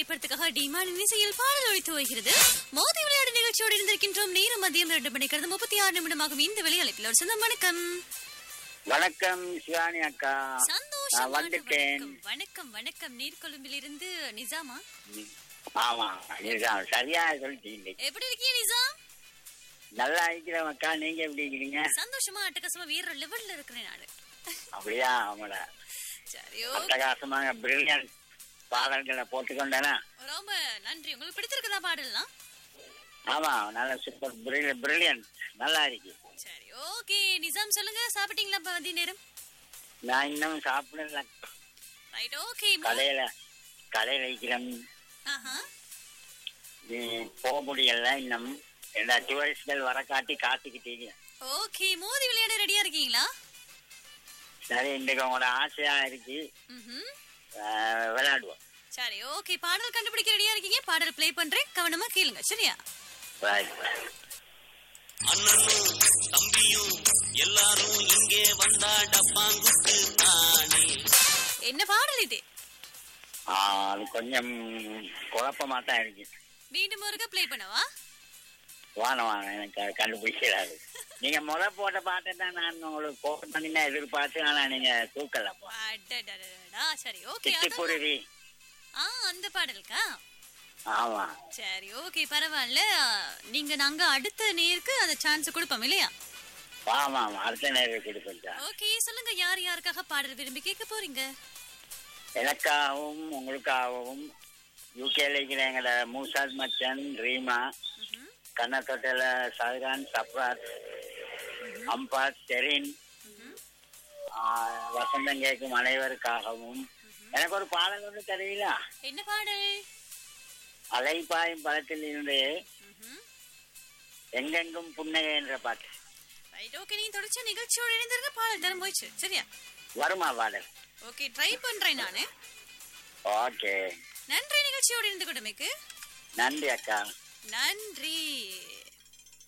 திரைப்படத்துக்காக டிமான் இசையில் பாடல் ஒழித்து வருகிறது மோதி விளையாடு நிகழ்ச்சியோடு இருந்திருக்கின்றோம் நேரம் மதியம் இரண்டு மணிக்கிறது முப்பத்தி ஆறு நிமிடமாகும் இந்த வெளி அழைப்பில் ஒரு சொந்தம் வணக்கம் வணக்கம் சிவானி அக்கா சந்தோஷம் நான் வந்துட்டேன் வணக்கம் வணக்கம் வணக்கம் நீர்கொழும்பில் இருந்து நிசாமா ஆமா இதுதான் சரியா சொல்லிட்டீங்க எப்படி இருக்கீங்க நிசாம் நல்லா இருக்கிறோம் அக்கா நீங்க எப்படி இருக்கிறீங்க சந்தோஷமா அட்டகாசமா வீர லெவல்ல இருக்கிறேன் நானு அப்படியா ஆமாடா சரியோ அட்டகாசமாக பிரில்லியன் பாடல்களை போட்டுக்கொண்டேனா ரொம்ப நன்றி உங்களுக்கு பிடிச்சிருக்குதா பாடலாம் ஆமா நல்ல சூப்பர் பிரில்லியன் பிரில்லியன் நல்லா இருக்கு சரி ஓகே நிசாம் சொல்லுங்க சாப்பிட்டீங்களா இப்ப மதிய நேரம் நான் இன்னும் சாப்பிடல ரைட் ஓகே கடையில கடையில இருக்கிறேன் ஆஹா நீ போக முடியல இன்னும் எல்லா டூரிஸ்ட்கள் வர காட்டி காத்துக்கிட்டீங்க ஓகே மோதி விளையாட ரெடியா இருக்கீங்களா சரி இன்றைக்கு உங்களோட ஆசையா இருக்கு ம்ஹும். அஹ், விளையாடுவோம் சரி ஓகே பாடல் கண்டுபிடிக்க ரெடியா இருக்கீங்க பாடல் ப்ளே பண்றேன் கவனமா கேளுங்க சரியா Right. அண்ணனும் தம்பியும் எல்லாரும் இங்கே வந்தா டப்பாங்குத்து தானே என்ன பாடல் இது ஆ, அது கொஞ்சம் குழப்பமா தான் இருக்கு மீண்டும் ஒருக்க ப்ளே பண்ணவா வாங்க வாங்க எனக்கு அது கண்டுபிடிக்கிறாரு நீங்க முத போட்ட பாட்டை தான் நான் உங்களுக்கு போன் பண்ணி தான் எதிர்பார்த்து ஆனா நீங்க தூக்கலப்பா அடடடடடா, சரி ஓகே சிட்டிப்புருவி ஆ அந்த பாடலுக்கா ஆமா சரி ஓகே பரவாயில்ல நீங்க நாங்க அடுத்த நேருக்கு அந்த சான்ஸ் கொடுப்போம் இல்லையா ஆமா ஆமா அடுத்த நேரம் கொடுப்பா ஓகே சொல்லுங்க யார் யாருக்காக பாடல் விரும்பி கேட்க போறீங்க எனக்காகவும் உங்களுக்காகவும் யூகேல இருக்கிற எங்களோட மூசாத் மச்சன் ரீமா ம்ஹும். கண்ணத்தொட்டையில சஹரான் சப்ராத் அம்பாத் செரின் ம்ஹும். ஆ, வசந்தம் கேட்கும் அனைவருக்காகவும் எனக்கு ஒரு பாடல் ஒன்று தெரியல என்ன பாடல் அலைப்பாயும் படத்தில் இருந்து ம்ஹும். எங்கெங்கும் புன்னகை என்ற பாட்டு ரைட் ஓகே நீ தொடர்ச்சி நிகழ்ச்சியோட இணைந்திருக்க பாடல் தரம் போயிடுச்சு சரியா வருமா பாடல் ஓகே ட்ரை பண்றேன் நானு ஓகே நன்றி நிகழ்ச்சியோடு இருந்து கொடுமைக்கு நன்றி அக்கா நன்றி